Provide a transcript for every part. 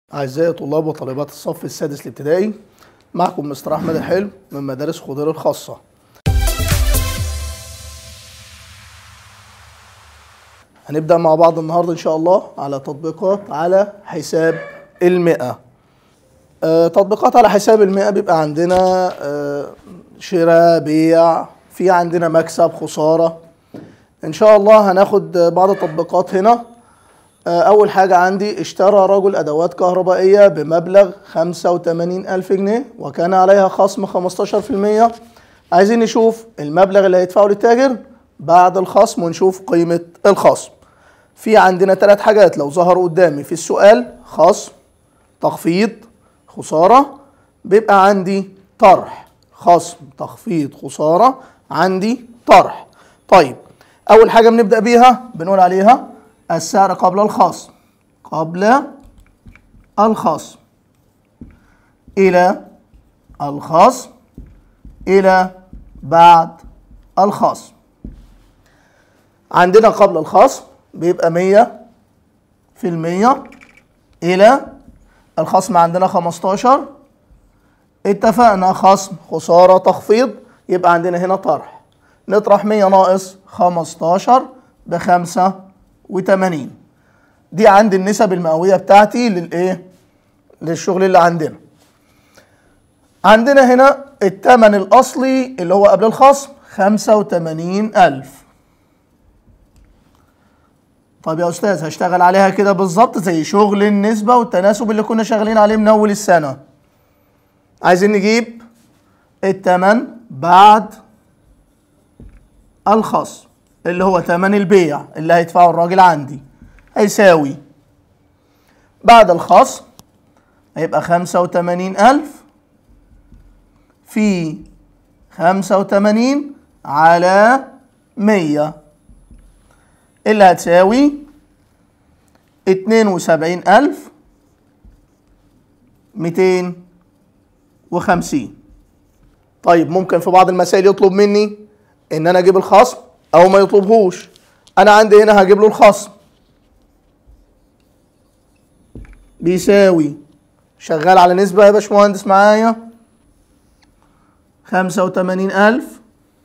أعزائي طلاب وطالبات الصف السادس الابتدائي معكم مستر أحمد الحلم من مدارس خضير الخاصة هنبدأ مع بعض النهاردة إن شاء الله على تطبيقات على حساب المئة آه، تطبيقات على حساب المئة بيبقى عندنا آه، شراء بيع في عندنا مكسب خسارة إن شاء الله هناخد بعض التطبيقات هنا آه، أول حاجة عندي اشترى رجل أدوات كهربائية بمبلغ 85 ألف جنيه وكان عليها خصم 15% عايزين نشوف المبلغ اللي هيدفعه للتاجر بعد الخصم ونشوف قيمة الخصم في عندنا ثلاث حاجات لو ظهروا قدامي في السؤال خصم تخفيض خسارة بيبقى عندي طرح خصم تخفيض خسارة عندي طرح طيب أول حاجة بنبدأ بيها بنقول عليها السعر قبل الخصم قبل الخصم إلى الخصم إلى بعد الخصم عندنا قبل الخصم بيبقى مية في المية إلى الخصم عندنا خمستاشر اتفقنا خصم خسارة تخفيض يبقى عندنا هنا طرح نطرح مية ناقص خمستاشر بخمسة وتمانين دي عندي النسب المئوية بتاعتي للإيه؟ للشغل اللي عندنا عندنا هنا التمن الأصلي اللي هو قبل الخصم خمسة وتمانين ألف طب يا أستاذ هشتغل عليها كده بالظبط زي شغل النسبة والتناسب اللي كنا شغالين عليه من أول السنة عايزين نجيب التمن بعد الخصم اللي هو تمن البيع اللي هيدفعه الراجل عندي هيساوي بعد الخصم هيبقى خمسة وتمانين ألف في خمسة وتمانين على مية اللي هتساوي اتنين وسبعين ألف ميتين وخمسين طيب ممكن في بعض المسائل يطلب مني ان انا اجيب الخصم او ما يطلبهوش انا عندي هنا هجيب له الخصم بيساوي شغال على نسبة يا باشمهندس معايا خمسة وتمانين ألف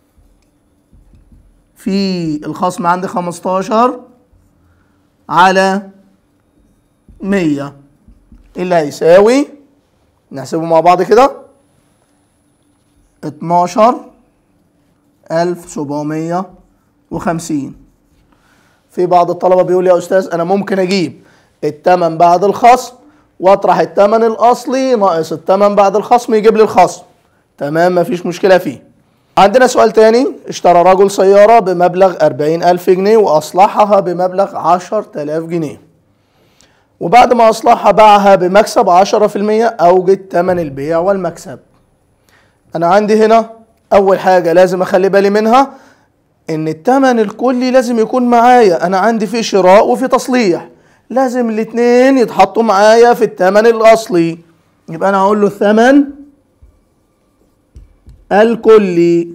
في الخصم عندي خمستاشر على مية اللي هيساوي نحسبه مع بعض كده اتناشر ألف سبعمية وخمسين في بعض الطلبة بيقول يا أستاذ أنا ممكن أجيب التمن بعد الخصم وأطرح التمن الأصلي ناقص التمن بعد الخصم يجيب لي الخصم تمام مفيش مشكلة فيه عندنا سؤال تاني اشترى رجل سيارة بمبلغ أربعين ألف جنيه وأصلحها بمبلغ عشر تلاف جنيه وبعد ما أصلحها باعها بمكسب عشرة في المية أوجد تمن البيع والمكسب أنا عندي هنا أول حاجة لازم أخلي بالي منها إن التمن الكلي لازم يكون معايا أنا عندي في شراء وفي تصليح لازم الاتنين يتحطوا معايا في التمن الأصلي يبقى أنا هقول له الثمن الكلي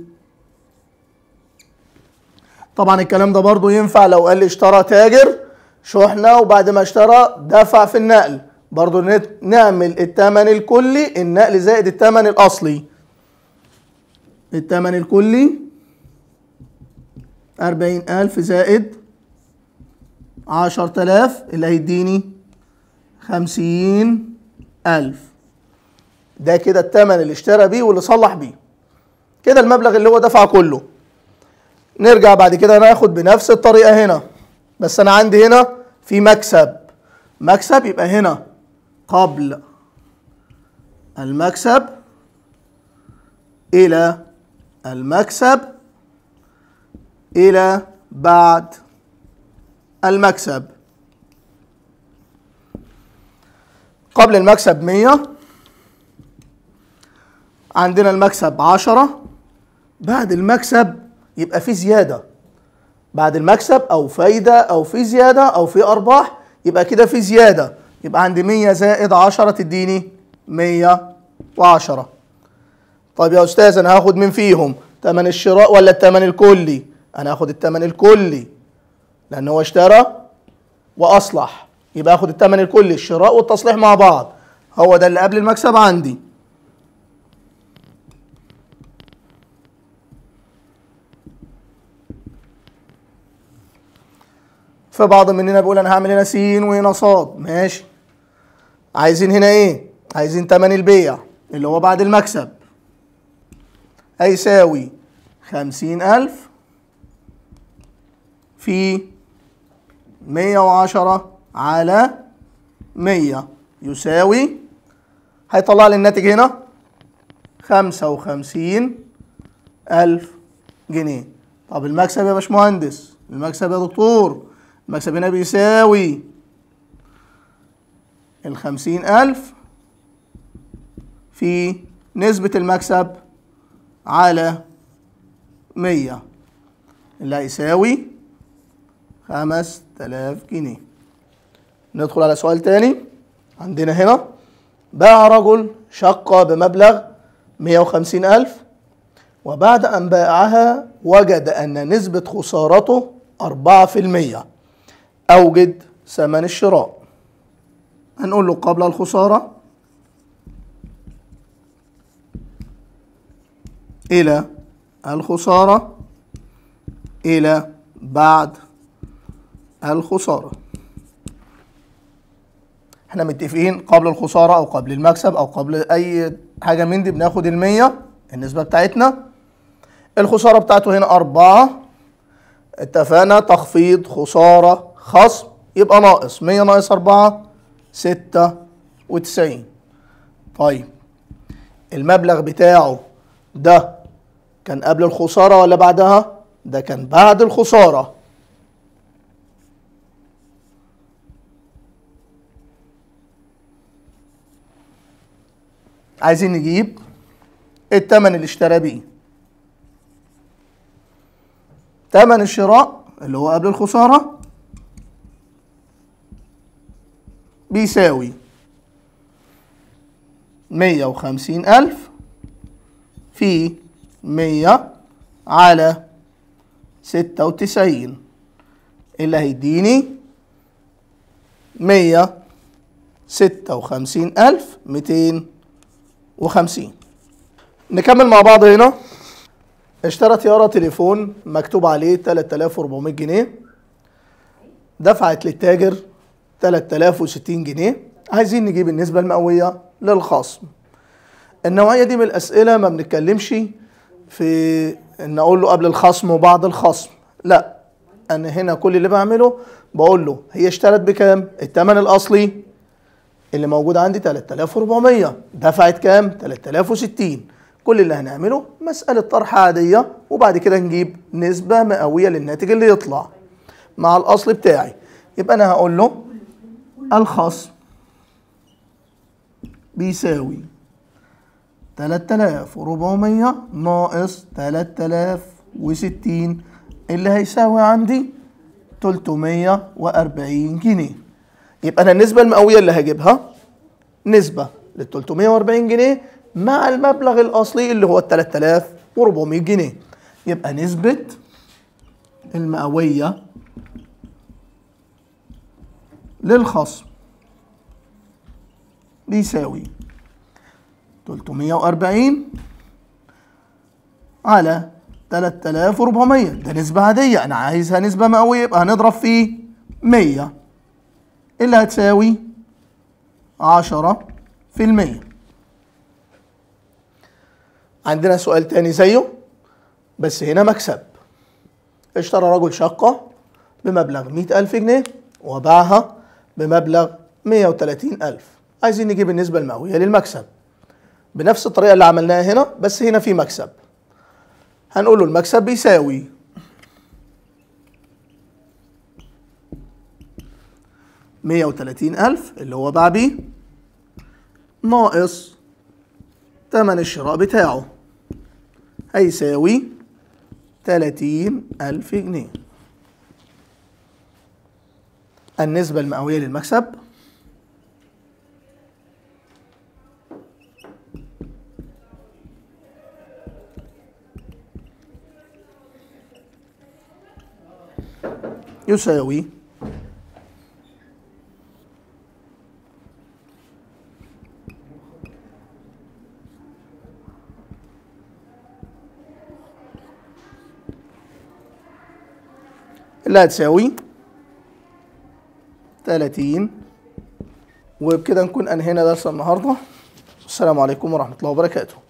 طبعا الكلام ده برضو ينفع لو قال لي اشترى تاجر شحنة وبعد ما اشترى دفع في النقل برضو نت- نعمل التمن الكلي النقل زائد التمن الأصلي التمن الكلي أربعين ألف زائد عشر تلاف اللي هيديني خمسين ألف ده كده التمن اللي اشترى بيه واللي صلح بيه كده المبلغ اللي هو دفعه كله نرجع بعد كده ناخد بنفس الطريقة هنا بس أنا عندي هنا في مكسب مكسب يبقى هنا قبل المكسب إلى المكسب إلى بعد المكسب قبل المكسب مية عندنا المكسب عشرة بعد المكسب يبقى في زيادة بعد المكسب أو فايدة أو في زيادة أو في أرباح يبقى كده في زيادة يبقى عندي مية زائد عشرة تديني مية وعشرة طيب يا أستاذ أنا هاخد من فيهم تمن الشراء ولا التمن الكلي أنا هاخد التمن الكلي لأن هو اشترى وأصلح يبقى اخد الثمن الكلي الشراء والتصليح مع بعض هو ده اللي قبل المكسب عندي فبعض مننا بيقول انا هعمل هنا س وهنا ص ماشي عايزين هنا ايه عايزين تمن البيع اللي هو بعد المكسب هيساوي خمسين ألف في مية وعشرة على مية يساوي هيطلع لي الناتج هنا خمسة وخمسين ألف جنيه طب المكسب يا باشمهندس المكسب يا دكتور المكسب هنا بيساوي الخمسين ألف في نسبة المكسب على مية اللي هيساوي خمس تلاف جنيه ندخل على سؤال تاني عندنا هنا باع رجل شقة بمبلغ مية وخمسين ألف وبعد أن باعها وجد أن نسبة خسارته أربعة في المية أوجد ثمن الشراء هنقول له قبل الخسارة إلى الخسارة إلى بعد الخسارة احنا متفقين قبل الخسارة أو قبل المكسب أو قبل أي حاجة من دي بناخد المية النسبة بتاعتنا الخسارة بتاعته هنا أربعة اتفقنا تخفيض خسارة خصم يبقى ناقص مية ناقص أربعة ستة وتسعين طيب المبلغ بتاعه ده كان قبل الخسارة ولا بعدها؟ ده كان بعد الخسارة عايزين نجيب التمن اللي اشترى بيه تمن الشراء اللي هو قبل الخسارة بيساوي مية وخمسين ألف في مية على ستة وتسعين اللي هيديني مية ستة وخمسين ألف ميتين وخمسين نكمل مع بعض هنا اشترى طيارة تليفون مكتوب عليه 3400 جنيه دفعت للتاجر 3060 جنيه عايزين نجيب النسبة المئوية للخصم النوعية دي من الأسئلة ما بنتكلمش في ان اقول له قبل الخصم وبعد الخصم لا انا هنا كل اللي بعمله بقول له هي اشترت بكام الثمن الاصلي اللي موجود عندي 3400 دفعت كام 3060 كل اللي هنعمله مسألة طرح عادية وبعد كده نجيب نسبة مئوية للناتج اللي يطلع مع الأصل بتاعي يبقى أنا هقول له الخصم بيساوي 3400 ناقص 3060 اللي هيساوي عندي 340 جنيه يبقى انا النسبة المئوية اللي هجيبها نسبة لل 340 جنيه مع المبلغ الأصلي اللي هو ال 3400 جنيه يبقى نسبة المئوية للخصم بيساوي 340 على 3400 ده نسبة عادية أنا عايزها نسبة مئوية يبقى هنضرب في 100 اللي هتساوي 10 في المية عندنا سؤال تاني زيه بس هنا مكسب اشترى رجل شقة بمبلغ 100 ألف جنيه وباعها بمبلغ 130 ألف عايزين نجيب النسبة المئوية للمكسب بنفس الطريقة اللي عملناها هنا بس هنا في مكسب هنقول له المكسب بيساوي مية وتلاتين ألف اللي هو باع بيه ناقص تمن الشراء بتاعه هيساوي تلاتين ألف جنيه النسبة المئوية للمكسب يساوي اللي هتساوي 30 وبكده نكون انهينا درس النهارده السلام عليكم ورحمه الله وبركاته